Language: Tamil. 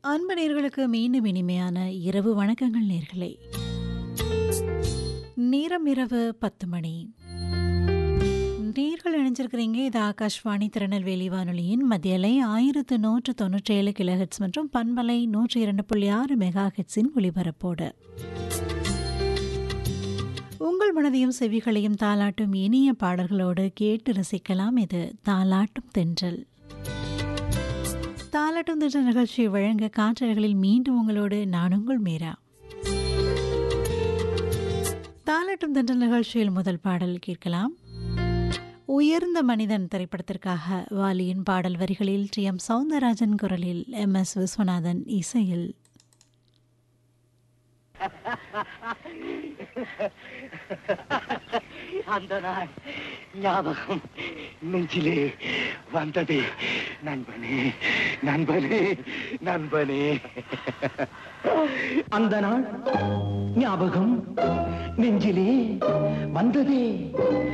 அன்பு நேர்களுக்கு மீண்டும் இனிமையான இரவு வணக்கங்கள் நேர்களே நேரம் இரவு பத்து மணி நேர்கள் இணைஞ்சிருக்கிறீங்க இது ஆகாஷ்வாணி திருநெல்வேலி வானொலியின் மத்தியலை ஆயிரத்து நூற்று தொண்ணூற்றி ஏழு கிலோஹெட்ஸ் மற்றும் பண்பலை நூற்றி இரண்டு புள்ளி ஆறு மெகா ஹெட்ஸின் ஒலிபரப்போடு உங்கள் மனதையும் செவிகளையும் தாளாட்டும் இனிய பாடல்களோடு கேட்டு ரசிக்கலாம் இது தாளாட்டும் தென்றல் தாளாட்டும் தென்றல் நிகழ்ச்சியை வழங்க காற்றலைகளில் மீண்டும் உங்களோடு நான் உங்கள் மீரா தாளாட்டும் தென்றல் நிகழ்ச்சியில் முதல் பாடல் கேட்கலாம் உயர்ந்த மனிதன் திரைப்படத்திற்காக வாலியின் பாடல் வரிகளில் டி எம் சவுந்தரராஜன் குரலில் எம் எஸ் விஸ்வநாதன் இசையில் அந்த நாள் ஞாபகம் நெஞ்சிலே வந்தது நண்பனே நண்பனே நண்பனே அந்த நாள் ஞாபகம் நெஞ்சிலே வந்ததே